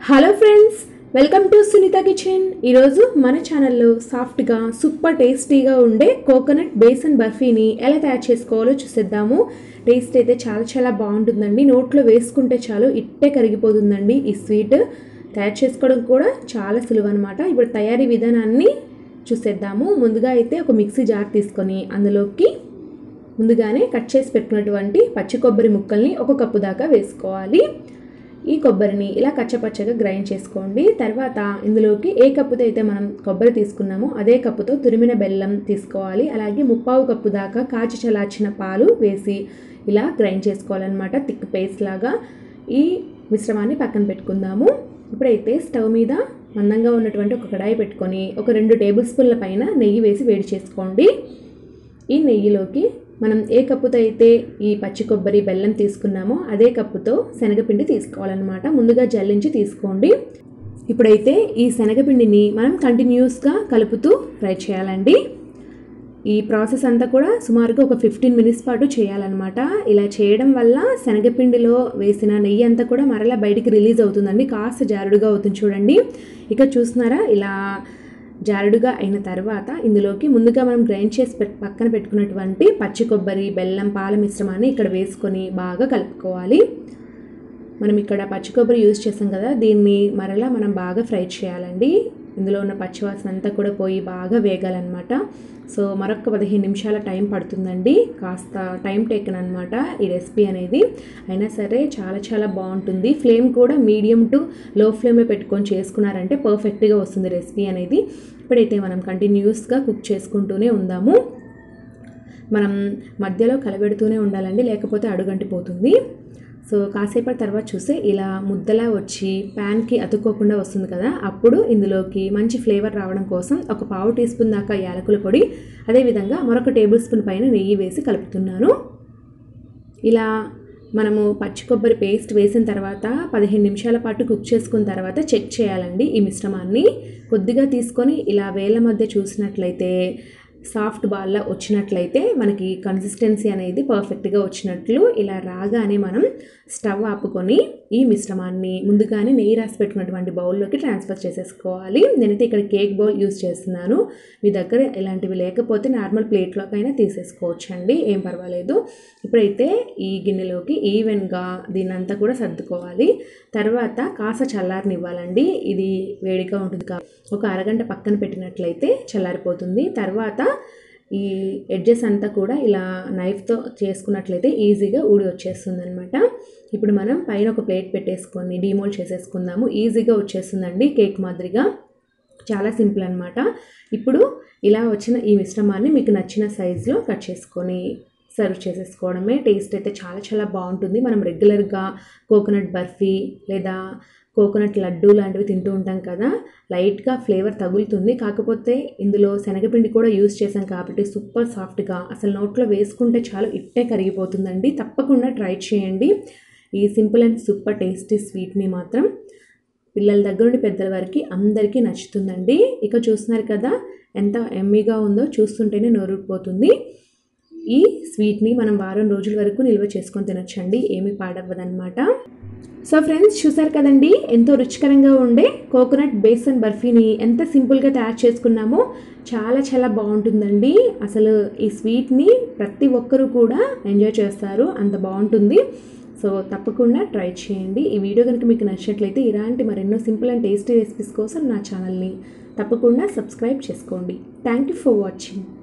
hello friends welcome to Sunitha kitchen ఈరోజు మన ఛానల్లో సాఫ్ట్గా సూపర్ టేస్టీగా ఉండే కోకోనట్ బేసన్ బర్ఫీని ఎలా తయారు చేసుకోవాలో చూసేద్దాము టేస్ట్ అయితే చాలా చాలా బాగుంటుందండి నోట్లో వేసుకుంటే చాలు ఇట్టే కరిగిపోతుందండి ఈ స్వీట్ తయారు చేసుకోవడం కూడా చాలా సులువు అనమాట ఇప్పుడు తయారీ విధానాన్ని చూసేద్దాము ముందుగా అయితే ఒక మిక్సీ జార్ తీసుకొని అందులోకి ముందుగానే కట్ చేసి పెట్టుకున్నటువంటి పచ్చి కొబ్బరి ముక్కల్ని ఒక కప్పు దాకా వేసుకోవాలి ఈ కొబ్బరిని ఇలా కచ్చపచ్చగా గ్రైండ్ చేసుకోండి తర్వాత ఇందులోకి ఏ కప్పుతో అయితే మనం కొబ్బరి తీసుకున్నామో అదే కప్పుతో తురిమిన బెల్లం తీసుకోవాలి అలాగే ముప్పావు కప్పు దాకా కాచి చల్లార్చిన పాలు వేసి ఇలా గ్రైండ్ చేసుకోవాలన్నమాట థిక్ పేస్ట్ లాగా ఈ మిశ్రమాన్ని పక్కన పెట్టుకుందాము ఇప్పుడైతే స్టవ్ మీద మందంగా ఉన్నటువంటి ఒక కడాయి పెట్టుకొని ఒక రెండు టేబుల్ స్పూన్ల పైన నెయ్యి వేసి వేడి చేసుకోండి ఈ నెయ్యిలోకి మనం ఏ కప్పుతో అయితే ఈ పచ్చి కొబ్బరి బెల్లం తీసుకున్నామో అదే కప్పుతో శనగపిండి తీసుకోవాలన్నమాట ముందుగా జల్లించి తీసుకోండి ఇప్పుడైతే ఈ శనగపిండిని మనం కంటిన్యూస్గా కలుపుతూ ఫ్రై చేయాలండి ఈ ప్రాసెస్ అంతా కూడా సుమారుగా ఒక ఫిఫ్టీన్ మినిట్స్ పాటు చేయాలన్నమాట ఇలా చేయడం వల్ల శనగపిండిలో వేసిన నెయ్యి అంతా కూడా మరలా బయటికి రిలీజ్ అవుతుందండి కాస్త జారుడుగా అవుతుంది చూడండి ఇక చూస్తున్నారా ఇలా జారుడుగా అయిన తర్వాత ఇందులోకి ముందుగా మనం గ్రైండ్ చేసి పెట్ పక్కన పెట్టుకున్నటువంటి పచ్చి కొబ్బరి బెల్లం పాల మిశ్రమాన్ని ఇక్కడ వేసుకొని బాగా కలుపుకోవాలి మనం ఇక్కడ పచ్చి కొబ్బరి యూజ్ చేసాం కదా దీన్ని మరలా మనం బాగా ఫ్రై చేయాలండి ఇందులో ఉన్న పచ్చివాసన అంతా కూడా పోయి బాగా వేగాలన్నమాట సో మరొక పదిహేను నిమిషాల టైం పడుతుందండి కాస్త టైం టేకన్ అనమాట ఈ రెసిపీ అనేది అయినా సరే చాలా చాలా బాగుంటుంది ఫ్లేమ్ కూడా మీడియం టు లో ఫ్లేమ్లో పెట్టుకొని చేసుకున్నారంటే పర్ఫెక్ట్గా వస్తుంది రెసిపీ అనేది ఇప్పుడైతే మనం కంటిన్యూస్గా కుక్ చేసుకుంటూనే ఉందాము మనం మధ్యలో కలబెడుతూనే ఉండాలండి లేకపోతే అడుగంటిపోతుంది సో కాసేపటి తర్వాత చూస్తే ఇలా ముద్దలా వచ్చి ప్యాన్కి అతుక్కోకుండా వస్తుంది కదా అప్పుడు ఇందులోకి మంచి ఫ్లేవర్ రావడం కోసం ఒక పావు టీ స్పూన్ దాకా యాలకుల పొడి అదేవిధంగా మరొక టేబుల్ స్పూన్ పైన నెయ్యి వేసి కలుపుతున్నాను ఇలా మనము పచ్చి కొబ్బరి పేస్ట్ వేసిన తర్వాత పదిహేను నిమిషాల పాటు కుక్ చేసుకున్న తర్వాత చెక్ చేయాలండి ఈ మిశ్రమాన్ని కొద్దిగా తీసుకొని ఇలా వేళ్ళ మధ్య చూసినట్లయితే సాఫ్ట్ బాల్లా వచ్చినట్లయితే మనకి కన్సిస్టెన్సీ అనేది పర్ఫెక్ట్గా వచ్చినట్లు ఇలా రాగానే మనం స్టవ్ ఆపుకొని ఈ మిశ్రమాన్ని ముందుగానే నెయ్యి రాసి పెట్టుకున్నటువంటి బౌల్లోకి ట్రాన్స్ఫర్ చేసేసుకోవాలి నేనైతే ఇక్కడ కేక్ బౌల్ యూజ్ చేస్తున్నాను మీ దగ్గర ఇలాంటివి లేకపోతే నార్మల్ ప్లేట్లోకైనా తీసేసుకోవచ్చు అండి ఏం పర్వాలేదు ఇప్పుడైతే ఈ గిన్నెలోకి ఈవెన్గా దీన్నంతా కూడా సర్దుకోవాలి తర్వాత కాస్త చల్లారనివ్వాలండి ఇది వేడిగా ఉంటుంది కాబట్టి ఒక అరగంట పక్కన పెట్టినట్లయితే చల్లారిపోతుంది తర్వాత ఈ ఎడ్జెస్ అంతా కూడా ఇలా నైఫ్తో చేసుకున్నట్లయితే ఈజీగా ఊడి వచ్చేస్తుంది అనమాట ఇప్పుడు మనం పైన ఒక ప్లేట్ పెట్టేసుకొని డీమోల్డ్ చేసేసుకుందాము ఈజీగా వచ్చేస్తుందండి కేక్ మాదిరిగా చాలా సింపుల్ అనమాట ఇప్పుడు ఇలా వచ్చిన ఈ మిశ్రమాన్ని మీకు నచ్చిన సైజులో కట్ చేసుకొని సర్వ్ చేసేసుకోవడమే టేస్ట్ అయితే చాలా చాలా బాగుంటుంది మనం రెగ్యులర్గా కోకోనట్ బర్ఫీ లేదా కోకోనట్ లడ్డు లాంటివి తింటూ ఉంటాం కదా లైట్గా ఫ్లేవర్ తగులుతుంది కాకపోతే ఇందులో శనగపిండి కూడా యూస్ చేసాం కాబట్టి సూపర్ సాఫ్ట్గా అసలు నోట్లో వేసుకుంటే చాలు ఇట్టే కరిగిపోతుందండి తప్పకుండా ట్రై చేయండి ఈ సింపుల్ అండ్ సూపర్ టేస్టీ స్వీట్ని మాత్రం పిల్లల దగ్గర నుండి పెద్దల వరకు అందరికీ నచ్చుతుందండి ఇక చూస్తున్నారు కదా ఎంత ఎమ్మీగా ఉందో చూస్తుంటేనే నోరూరిపోతుంది ఈ స్వీట్ని మనం వారం రోజుల వరకు నిల్వ చేసుకొని తినొచ్చండి ఏమీ పాడవ్వదన్నమాట సో ఫ్రెండ్స్ చూసారు కదండి ఎంతో రుచికరంగా ఉండే కోకోనట్ బేసన్ బర్ఫీని ఎంత సింపుల్గా తయారు చేసుకున్నామో చాలా చాలా బాగుంటుందండి అసలు ఈ స్వీట్ని ప్రతి ఒక్కరూ కూడా ఎంజాయ్ చేస్తారు అంత బాగుంటుంది సో తప్పకుండా ట్రై చేయండి ఈ వీడియో కనుక మీకు నచ్చినట్లయితే ఇలాంటి మరెన్నో సింపుల్ అండ్ టేస్టీ రెసిపీస్ కోసం నా ఛానల్ని తప్పకుండా సబ్స్క్రైబ్ చేసుకోండి థ్యాంక్ యూ ఫర్ వాచింగ్